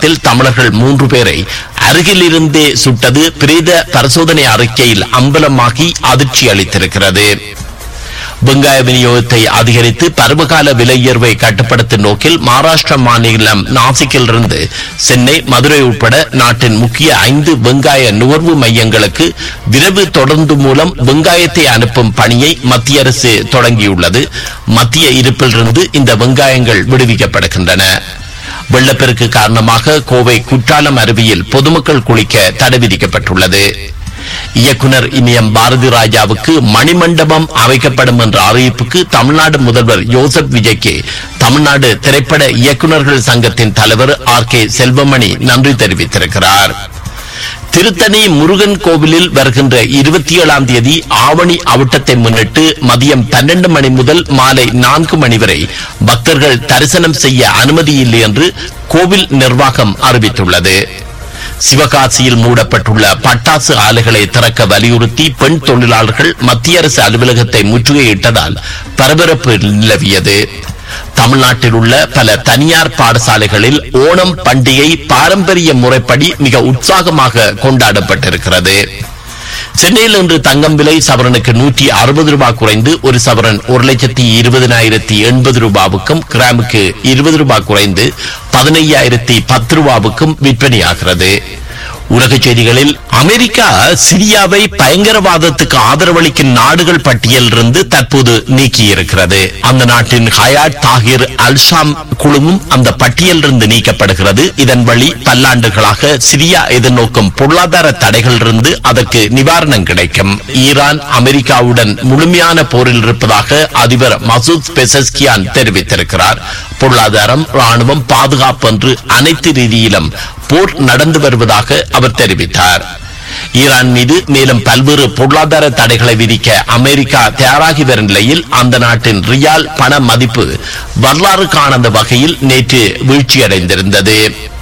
சம்பவத்தில் தமிழர்கள் மூன்று பேரை அருகிலிருந்தே சுட்டது பிரேத பரிசோதனை அறிக்கையில் அம்பலமாகி அதிர்ச்சி அளித்திருக்கிறது வெங்காய விநியோகத்தை அதிகரித்து பருவகால விலை உயர்வை கட்டுப்படுத்தும் நோக்கில் மகாராஷ்டிரா மாநிலம் நாசிக்கிலிருந்து சென்னை மதுரை உட்பட நாட்டின் முக்கிய ஐந்து வெங்காய நுகர்வு மையங்களுக்கு விரைவு தொடர்ந்து மூலம் வெங்காயத்தை அனுப்பும் பணியை மத்திய அரசு தொடங்கியுள்ளது மத்திய இருப்பிலிருந்து இந்த வெங்காயங்கள் விடுவிக்கப்படுகின்றன வெள்ளப்பெருக்கு காரணமாக கோவை குற்றாலம் அருவியில் பொதுமக்கள் குளிக்க தடை விதிக்கப்பட்டுள்ளது இயக்குனர் இமயம் பாரதி ராஜாவுக்கு மணிமண்டபம் அமைக்கப்படும் என்ற அறிவிப்புக்கு தமிழ்நாடு முதல்வர் யோசப் விஜய்க்கு தமிழ்நாடு திரைப்பட இயக்குனர்கள் சங்கத்தின் தலைவர் ஆர் கே செல்வமணி நன்றி தெரிவித்திருக்கிறார் திருத்தணி முருகன் கோவிலில் வருகின்ற இருபத்தி ஏழாம் தேதி ஆவணி அவிட்டத்தை முன்னிட்டு மதியம் பன்னெண்டு மணி முதல் மாலை நான்கு மணி வரை பக்தர்கள் தரிசனம் செய்ய அனுமதி இல்லை என்று கோவில் நிர்வாகம் அறிவித்துள்ளது சிவகாசியில் மூடப்பட்டுள்ள பட்டாசு ஆலைகளை திறக்க வலியுறுத்தி பெண் தொழிலாளர்கள் மத்திய அரசு அலுவலகத்தை முற்றுகையிட்டதால் பரபரப்பு நிலவியது தமிழ்நாட்டில் உள்ள பல தனியார் பாடசாலைகளில் ஓணம் பண்டிகை பாரம்பரிய முறைப்படி மிக உற்சாகமாக கொண்டாடப்பட்டிருக்கிறது சென்னையில் இன்று தங்கம் விலை சவரனுக்கு நூற்றி அறுபது ரூபாய் குறைந்து ஒரு சவரன் ஒரு லட்சத்தி இருபதனாயிரத்தி எண்பது ரூபாவுக்கும் கிராமுக்கு இருபது ரூபாய் குறைந்து பதினையாயிரத்தி பத்து ரூபாவுக்கும் விற்பனையாகிறது உலக செய்திகளில் அமெரிக்கா சிரியாவை பயங்கரவாதத்துக்கு ஆதரவளிக்கும் நாடுகள் பட்டியலிருந்து தற்போது நீக்கியிருக்கிறது அந்த நாட்டின் ஹயாட் தாகிர் அல்ஷாம் குழுவும் அந்த பட்டியலிருந்து நீக்கப்படுகிறது இதன் வழி பல்லாண்டுகளாக சிரியா எதிர்நோக்கும் பொருளாதார தடைகளிலிருந்து அதற்கு நிவாரணம் கிடைக்கும் ஈரான் அமெரிக்காவுடன் முழுமையான போரில் இருப்பதாக அதிபர் மசூத் பெசஸ்கியான் தெரிவித்திருக்கிறார் பொருளாதாரம் ராணுவம் பாதுகாப்பு என்று அனைத்து ரீதியிலும் போர் நடந்து வருவதாக அவர் தெரிவித்தார் ஈரான் மீது மேலும் பல்வேறு பொருளாதார தடைகளை விதிக்க அமெரிக்கா தயாராகி வரும் நிலையில் அந்த நாட்டின் ரியால் பண மதிப்பு வரலாறு காணாத வகையில் நேற்று வீழ்ச்சியடைந்திருந்தது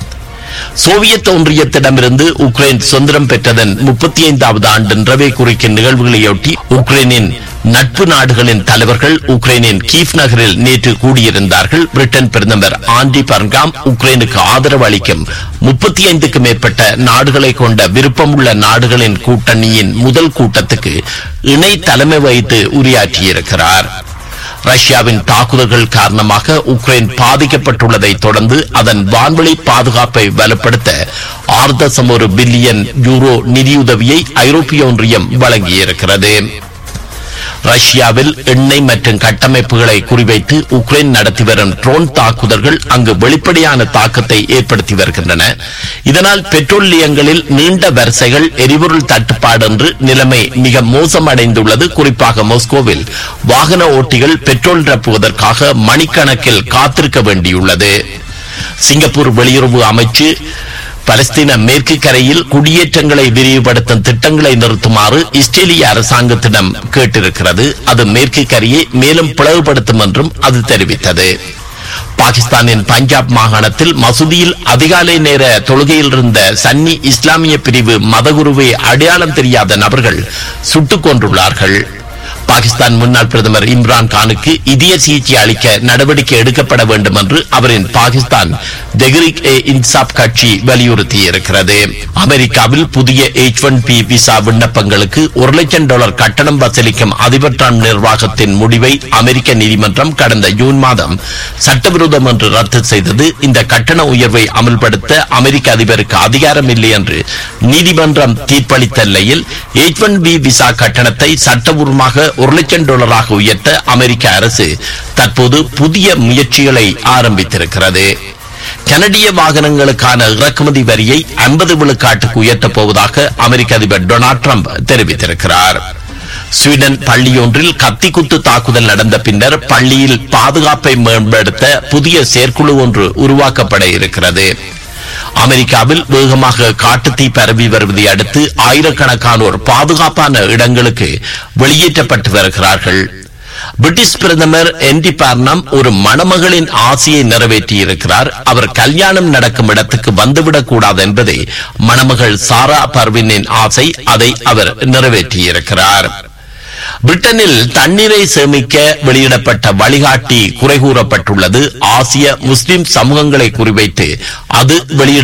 சோவியத் ஒன்றியத்திடமிருந்து உக்ரைன் சுதந்திரம் பெற்றதன் முப்பத்தி ஐந்தாவது ஆண்டு நிறைவை குறிக்கும் நிகழ்வுகளையொட்டி உக்ரைனின் நட்பு நாடுகளின் தலைவர்கள் உக்ரைனின் கீவ் நகரில் நேற்று கூடியிருந்தார்கள் பிரிட்டன் பிரதமர் ஆண்டி பர்காம் உக்ரைனுக்கு ஆதரவு அளிக்கும் முப்பத்தி ஐந்துக்கு மேற்பட்ட நாடுகளை கொண்ட விருப்பமுள்ள நாடுகளின் கூட்டணியின் முதல் கூட்டத்துக்கு இணை தலைமை வகித்து உரையாற்றியிருக்கிறார் ரஷ்யாவின் தாக்குதல்கள் காரணமாக உக்ரைன் பாதிக்கப்பட்டுள்ளதை தொடர்ந்து அதன் வான்வெளி பாதுகாப்பை வலுப்படுத்த ஆறு தசம் ஒரு பில்லியன் யூரோ நிதியுதவியை ஐரோப்பிய ஒன்றியம் வழங்கியிருக்கிறது ரஷ்யாவில் எண்ணெய் மற்றும் கட்டமைப்புகளை குறிவைத்து உக்ரைன் நடத்தி வரும் ட்ரோன் தாக்குதல்கள் அங்கு வெளிப்படையான தாக்கத்தை ஏற்படுத்தி வருகின்றன இதனால் பெட்ரோல் நிலையங்களில் நீண்ட வரிசைகள் எரிபொருள் தட்டுப்பாடு என்று நிலைமை மிக மோசமடைந்துள்ளது குறிப்பாக மாஸ்கோவில் வாகன ஓட்டிகள் பெட்ரோல் நிரப்புவதற்காக மணிக்கணக்கில் காத்திருக்க வேண்டியுள்ளது சிங்கப்பூர் வெளியுறவு அமைச்சு பலஸ்தீன மேற்கு கரையில் குடியேற்றங்களை விரிவுபடுத்தும் திட்டங்களை நிறுத்துமாறு இஸ்ரேலிய அரசாங்கத்திடம் கேட்டிருக்கிறது அது மேற்கு கரையை மேலும் பிளவுபடுத்தும் என்றும் அது தெரிவித்தது பாகிஸ்தானின் பஞ்சாப் மாகாணத்தில் மசூதியில் அதிகாலை நேர தொழுகையில் இருந்த சன்னி இஸ்லாமிய பிரிவு மதகுருவை அடையாளம் தெரியாத நபர்கள் சுட்டுக் கொண்டுள்ளார்கள் பாகிஸ்தான் முன்னாள் பிரதமர் இம்ரான் கானுக்கு இதய சிகிச்சை அளிக்க நடவடிக்கை எடுக்கப்பட வேண்டும் என்று அவரின் பாகிஸ்தான் தெஹ்ரிக் ஏ இன்சாப் கட்சி வலியுறுத்தியிருக்கிறது அமெரிக்காவில் புதிய எச் ஒன் பி விசா விண்ணப்பங்களுக்கு ஒரு லட்சம் டாலர் கட்டணம் வசூலிக்கும் அதிபர் டிரம்ப் நிர்வாகத்தின் முடிவை அமெரிக்க நீதிமன்றம் கடந்த ஜூன் மாதம் சட்டவிரோதம் என்று ரத்து செய்தது இந்த கட்டண உயர்வை அமல்படுத்த அமெரிக்க அதிபருக்கு அதிகாரம் இல்லை என்று நீதிமன்றம் தீர்ப்பளித்த நிலையில் எச் ஒன் பி விசா கட்டணத்தை சட்டபூர்வமாக ஒரு லட்சம் டாலராக உயர்த்த அமெரிக்க அரசு தற்போது புதிய முயற்சிகளை ஆரம்பித்திருக்கிறது கனடிய வாகனங்களுக்கான இறக்குமதி வரியை ஐம்பது விழுக்காட்டுக்கு உயர்த்தப் போவதாக அமெரிக்க அதிபர் டொனால்ட் ட்ரம்ப் தெரிவித்திருக்கிறார் ஸ்வீடன் பள்ளியொன்றில் கத்தி குத்து தாக்குதல் நடந்த பின்னர் பள்ளியில் பாதுகாப்பை மேம்படுத்த புதிய செயற்குழு ஒன்று உருவாக்கப்பட இருக்கிறது அமெரிக்காவில் வேகமாக காட்டுத்தீ பரவி வருவதை அடுத்து ஆயிரக்கணக்கானோர் பாதுகாப்பான இடங்களுக்கு வெளியேற்றப்பட்டு வருகிறார்கள் பிரிட்டிஷ் பிரதமர் என்டி பார்னம் ஒரு மணமகளின் ஆசையை நிறைவேற்றியிருக்கிறார் அவர் கல்யாணம் நடக்கும் இடத்துக்கு வந்துவிடக் கூடாது என்பதே மணமகள் சாரா பர்வினின் ஆசை அதை அவர் நிறைவேற்றியிருக்கிறார் பிரிட்டனில் தண்ணீரை சேமிக்க வெளியிடப்பட்ட வழிகாட்டி குறை கூறப்பட்டுள்ளது ஆசிய முஸ்லிம் சமூகங்களை குறிவைத்து அது வெளியிட